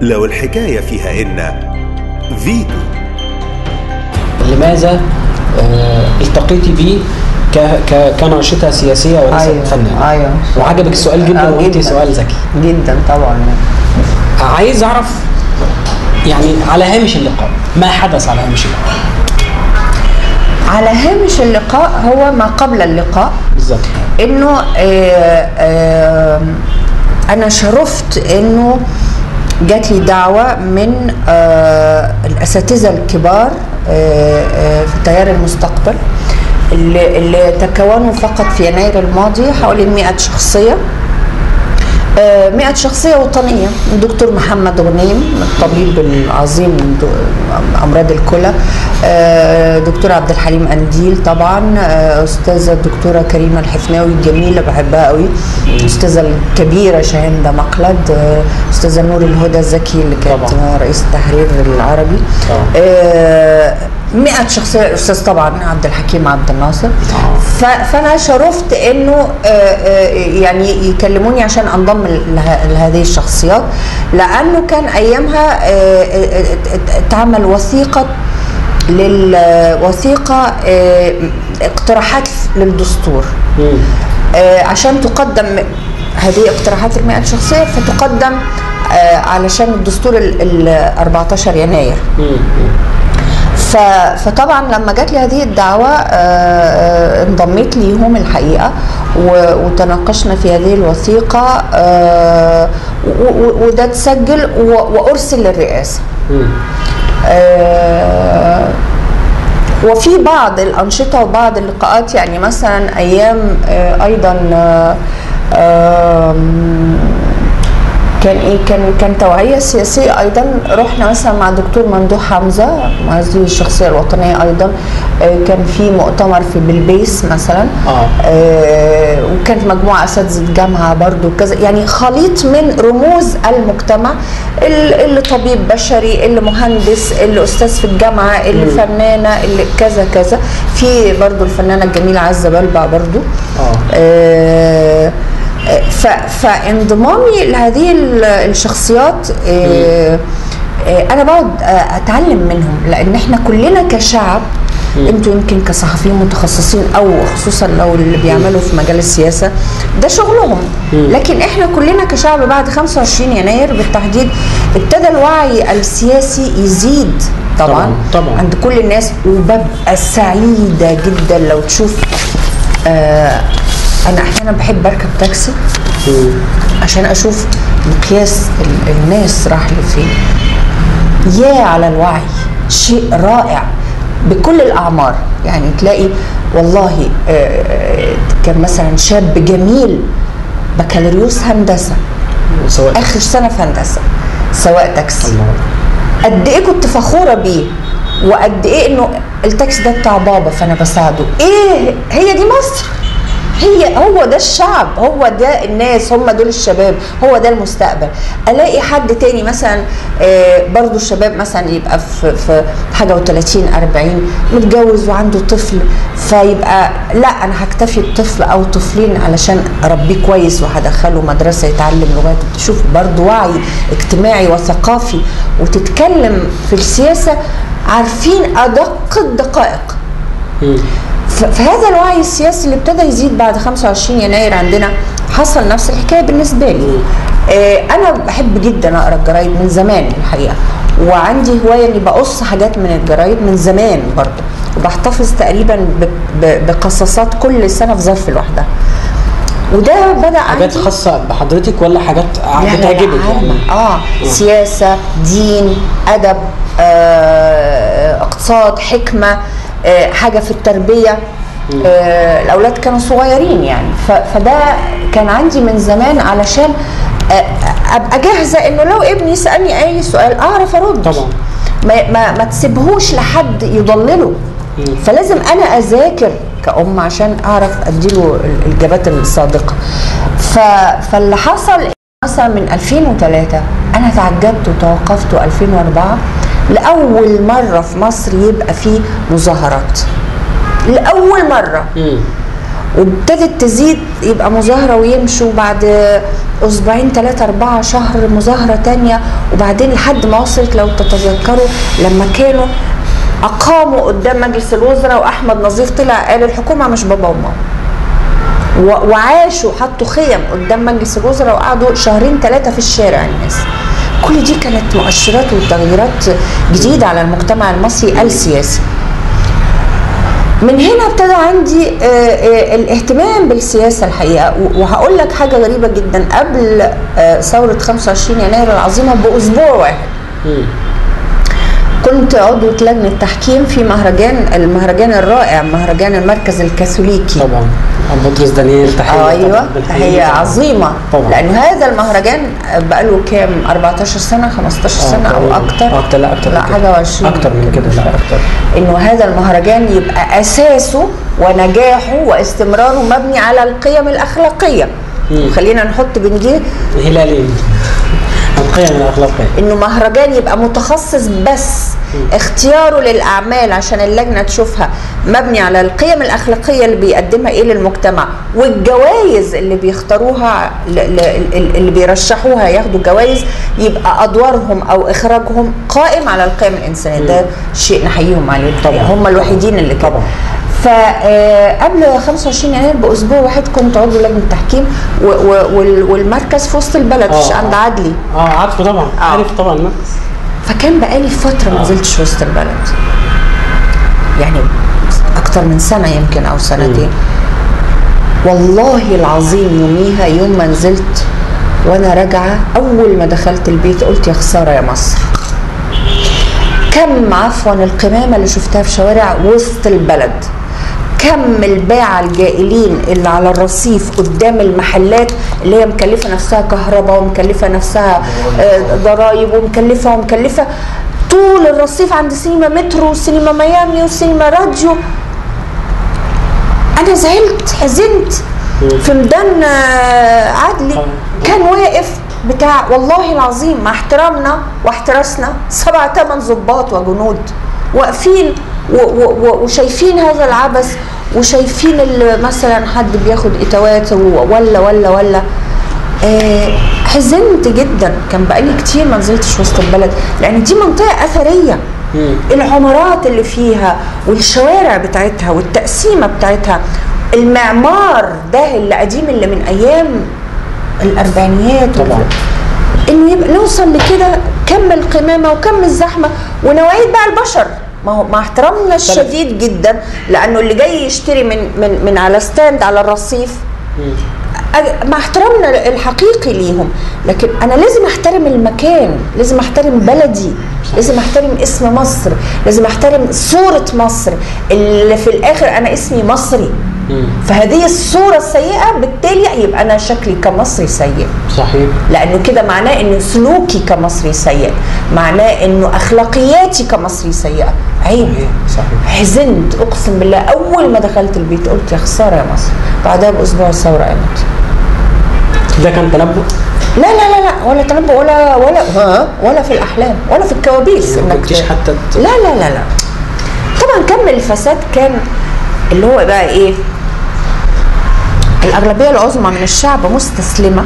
لو الحكاية فيها إن فيتو لماذا آه، التقيتي بيه ك... ك... كناشطه سياسيه وليس ايوه فنانه ايوه وعجبك السؤال جدا آه، وقلتي جداً. سؤال ذكي جدا طبعا عايز اعرف يعني على هامش اللقاء ما حدث على هامش اللقاء على هامش اللقاء هو ما قبل اللقاء بالظبط انه آه، آه، انا شرفت انه جات لي دعوه من آه، الاساتذه الكبار آه، آه، في تيار المستقبل اللي, اللي تكونوا فقط في يناير الماضي حوالي 100 شخصيه آه، 100 شخصية وطنية الدكتور محمد غنيم الطبيب العظيم من دو- أمراض الكلى آه، دكتور عبد الحليم أنديل طبعا آه، أستاذة الدكتورة كريمة الحفناوي الجميلة بحبها قوي أستاذة الكبيرة شاهندة مقلد آه، أستاذة نور الهدى زكي اللي كانت طبعاً. رئيس التحرير العربي طبعاً. آه، 100 شخصية الأستاذ طبعا عبد الحكيم عبد الناصر ف- فأنا شرفت إنه آه، آه، يعني يكلموني عشان أنضم له- لهذه الشخصيات لأنه كان أيامها آه، آه، آه، اتعمل وثيقة للوثيقة اقتراحات للدستور مم. آه، عشان تقدم هذه اقتراحات المئة شخصية فتقدم آه، علشان الدستور ال ال 14 يناير مم. ف- فطبعا لما جات لي هذه الدعوة آه، آه، انضميت ليهم الحقيقة و- وتناقشنا في هذه الوثيقة آه، و- و- وده اتسجل و- وأرسل للرئاسة مم. آه، وفي بعض الأنشطة وبعض اللقاءات يعني مثلا أيام آه، أيضا آه، آم، كان ايه كان كان توعيه سياسيه ايضا رحنا مثلا مع الدكتور ممدوح حمزه مع هذه الشخصيه الوطنيه ايضا آه، كان في مؤتمر في بلبيس مثلا آه. آه، وكانت مجموعه اساتذه جامعه برضو كذا يعني خليط من رموز المجتمع ال- اللي طبيب بشري اللي مهندس اللي استاذ في الجامعه اللي فنانه اللي كذا كذا في برضو الفنانه الجميله عزه بلبع برضو آه. آه، ف- فانضمامي لهذه ال- الشخصيات آه، آه، انا بقعد آه، اتعلم منهم لان احنا كلنا كشعب انتوا يمكن كصحفيين متخصصين او خصوصا لو اللي بيعملوا في مجال السياسه ده شغلهم لكن احنا كلنا كشعب بعد 25 يناير بالتحديد ابتدى الوعي السياسي يزيد طبعا, طبعاً، طبعاً. عند كل الناس وببقى سعيده جدا لو تشوف آه انا احيانا بحب اركب تاكسي عشان اشوف مقياس ال- الناس راح لفين يا على الوعي شيء رائع بكل الاعمار يعني تلاقي والله آه، آه، كان مثلا شاب جميل بكالوريوس هندسه سواء اخر سنه في هندسه سواق تاكسي الله قد ايه كنت فخوره بيه وقد ايه انه التاكسي ده بتاع بابا فانا بساعده ايه هي دي مصر هي هو ده الشعب هو ده الناس هم دول الشباب هو ده المستقبل الاقي حد تاني مثلا آه، برضو الشباب مثلا يبقى في في حاجه و30 40 متجوز وعنده طفل فيبقى لا انا هكتفي بطفل او طفلين علشان اربيه كويس وهدخله مدرسه يتعلم لغات تشوف برضو وعي اجتماعي وثقافي وتتكلم في السياسه عارفين ادق الدقائق مم. ف- فهذا الوعي السياسي اللي ابتدى يزيد بعد 25 يناير عندنا حصل نفس الحكايه بالنسبه لي. آه انا بحب جدا اقرا الجرايد من زمان الحقيقه وعندي هوايه اني بقص حاجات من الجرايد من زمان برضه وبحتفظ تقريبا ب- ب- بقصاصات كل سنه في ظرف لوحدها. وده بدا حاجات عندي- خاصه بحضرتك ولا حاجات لا، لا، بتعجبك لا، يعني عامة. اه سياسه دين ادب آه، اقتصاد حكمه آه، حاجه في التربيه آه، الاولاد كانوا صغيرين يعني ف- فده كان عندي من زمان علشان آه، ابقى جاهزه انه لو ابني سالني اي سؤال اعرف ارد طبعاً. ما ما, ما تسيبهوش لحد يضلله فلازم انا اذاكر كأم عشان اعرف اديله ال- الاجابات الصادقه ف... فاللي حصل مثلا من 2003 انا تعجبت وتوقفت 2004 لاول مره في مصر يبقى فيه مظاهرات لاول مره مم. وابتدت تزيد يبقى مظاهرة ويمشوا بعد أسبوعين ثلاثة أربعة شهر مظاهرة تانية وبعدين لحد ما وصلت لو تتذكروا لما كانوا أقاموا قدام مجلس الوزراء وأحمد نظيف طلع قال الحكومة مش بابا وماما و- وعاشوا حطوا خيم قدام مجلس الوزراء وقعدوا شهرين ثلاثة في الشارع الناس كل دي كانت مؤشرات وتغييرات جديدة على المجتمع المصري السياسي من هنا ابتدى عندي آه، آه، الاهتمام بالسياسه الحقيقه و- وهقول لك حاجه غريبه جدا قبل آه، ثوره 25 يناير العظيمه باسبوع واحد مم. كنت عضوة لجنة تحكيم في مهرجان المهرجان الرائع مهرجان المركز الكاثوليكي طبعا أبو بطرس دانيال تحيه ايوه طبعاً. بنحييه هي طبعاً. عظيمه طبعاً. لانه هذا المهرجان بقاله كام 14 سنه 15 سنه او تقريباً. اكتر اكتر لا اكتر لا من كده. حاجه و20 اكتر من كده لا اكتر انه هذا المهرجان يبقى اساسه ونجاحه واستمراره مبني على القيم الاخلاقيه مم. خلينا نحط بين دي هلالين القيم الاخلاقيه انه مهرجان يبقى متخصص بس اختياره للاعمال عشان اللجنه تشوفها مبني على القيم الاخلاقيه اللي بيقدمها ايه للمجتمع والجوائز اللي بيختاروها ل- ل- اللي بيرشحوها ياخدوا جوائز يبقى ادوارهم او اخراجهم قائم على القيم الانسانيه ده شيء نحييهم عليه طبعاً. هم الوحيدين اللي كده طبعاً. فقبل 25 يناير باسبوع واحد كنت عضو لجنه تحكيم و- و- وال- والمركز في وسط البلد آه. عند عدلي اه عارفه طبعا آه. عارف طبعا المركز فكان بقالي فترة ما آه. نزلتش وسط البلد يعني أكتر من سنة يمكن أو سنتين والله العظيم يوميها يوم ما نزلت وأنا راجعة أول ما دخلت البيت قلت يا خسارة يا مصر كم عفوا القمامة اللي شفتها في شوارع وسط البلد كم الباعة الجائلين اللي على الرصيف قدام المحلات اللي هي مكلفة نفسها كهرباء ومكلفة نفسها آه، ضرايب ومكلفة ومكلفة طول الرصيف عند سينما مترو وسينما ميامي وسينما راديو انا زعلت حزنت في ميدان آه، عدلي كان واقف بتاع والله العظيم مع احترامنا واحتراسنا سبع ثمان ضباط وجنود واقفين و- و- و- وشايفين هذا العبث وشايفين ال- مثلا حد بياخد اتوات و- ولا ولا ولا آه، حزنت جدا كان بقالي كتير ما نزلتش وسط البلد لان دي منطقه اثريه مم. العمارات اللي فيها والشوارع بتاعتها والتقسيمه بتاعتها المعمار ده اللي قديم اللي من ايام الاربعينيات طبعا. انه يبقى نوصل لكده كم القمامه وكم الزحمه ونوعيه بقى البشر ما هو مع احترامنا الشديد جدا لانه اللي جاي يشتري من من من على ستاند على الرصيف مم. أج- مع احترامنا الحقيقي ليهم لكن انا لازم احترم المكان لازم احترم بلدي لازم احترم اسم مصر لازم احترم صورة مصر اللي في الاخر انا اسمي مصري مم. فهذه الصورة السيئة بالتالي يبقى انا شكلي كمصري سيء صحيح لانه كده معناه ان سلوكي كمصري سيء معناه انه اخلاقياتي كمصري سيئه عيب صحيح صحيح حزنت اقسم بالله اول ما دخلت البيت قلت يا خساره يا مصر بعدها باسبوع الثوره قامت ده كان تنبؤ لا لا لا لا ولا تنبؤ ولا ولا ها ولا في الاحلام ولا في الكوابيس ما كنتيش ت- حتى ت- لا لا لا لا طبعا كم الفساد كان اللي هو بقى ايه الاغلبيه العظمى من الشعب مستسلمه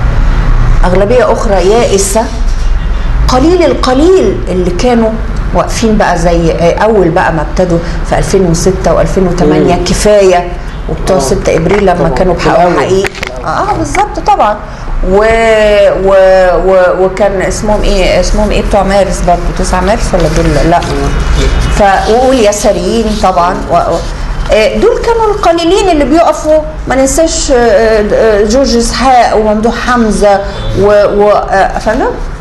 اغلبيه اخرى يائسه قليل القليل اللي كانوا واقفين بقى زي اول بقى ما ابتدوا في 2006 و2008 مم. كفايه وبتوع طبعاً. 6 ابريل لما طبعاً. كانوا في بحقهم الأول. حقيقي اه بالظبط طبعا و... و... و... وكان اسمهم ايه اسمهم ايه بتوع مارس برضه 9 مارس ولا دول لا ف واليساريين طبعا و... و- آه، دول كانوا القليلين اللي بيقفوا ما ننساش آه، آه، جورج اسحاق وممدوح حمزه و, و... آه، فندم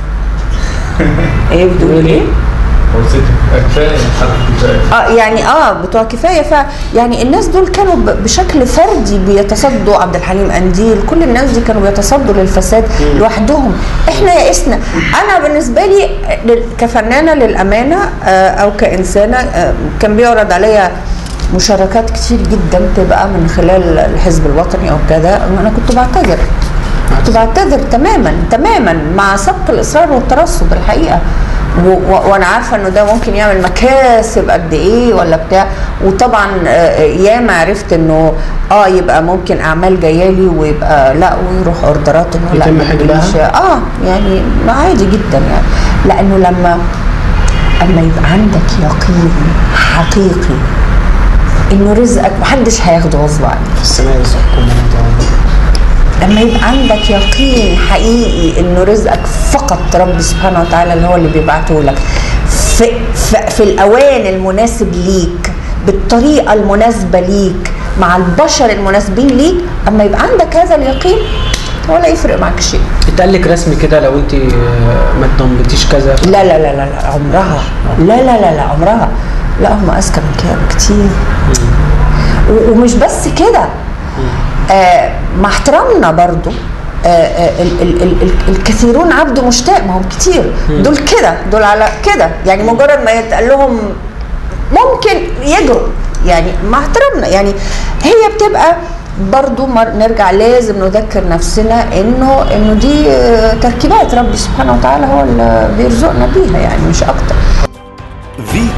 ايه بتقول ايه؟ هو ست كفايه حد كفايه اه يعني اه بتوع كفايه ف يعني الناس دول كانوا ب- بشكل فردي بيتصدوا عبد الحليم قنديل كل الناس دي كانوا بيتصدوا للفساد لوحدهم احنا يئسنا انا بالنسبه لي لل- كفنانه للامانه آه او كانسانه آه كان بيعرض عليا مشاركات كتير جدا تبقى من خلال الحزب الوطني او كذا انا كنت بعتذر كنت بعتذر تماما تماما مع سبق الاصرار والترصد الحقيقه و- و- وانا عارفه انه ده ممكن يعمل مكاسب قد ايه ولا بتاع وطبعا آه، ياما عرفت انه اه يبقى ممكن اعمال جايه لي ويبقى لا ويروح اوردرات انه لا يتم ما حجبها؟ تجيليش. اه يعني عادي جدا يعني لانه لما اما يبقى عندك يقين حقيقي انه رزقك محدش هياخده غصب عنك في السماء رزقكم وما توعدون لما يبقى عندك يقين حقيقي انه رزقك فقط رب سبحانه وتعالى اللي هو اللي بيبعته لك في, في, في الاوان المناسب ليك بالطريقه المناسبه ليك مع البشر المناسبين ليك اما يبقى عندك هذا اليقين ولا يفرق معك شيء اتقال لك رسمي كده لو انت آه، ما تنبتيش كذا لا لا لا لا, لا عمرها لا لا لا لا عمرها لا هم اذكى من كده بكتير و- ومش بس كده آه مع احترامنا برضو آه آه ال ال ال ال الكثيرون عبد مشتاق ما هم كتير دول كده دول على كده يعني مجرد ما يتقال لهم ممكن يجروا يعني مع احترامنا يعني هي بتبقى برضو مر نرجع لازم نذكر نفسنا انه انه دي آه، تركيبات ربي سبحانه وتعالى هو اللي بيرزقنا بيها يعني مش اكتر فيتو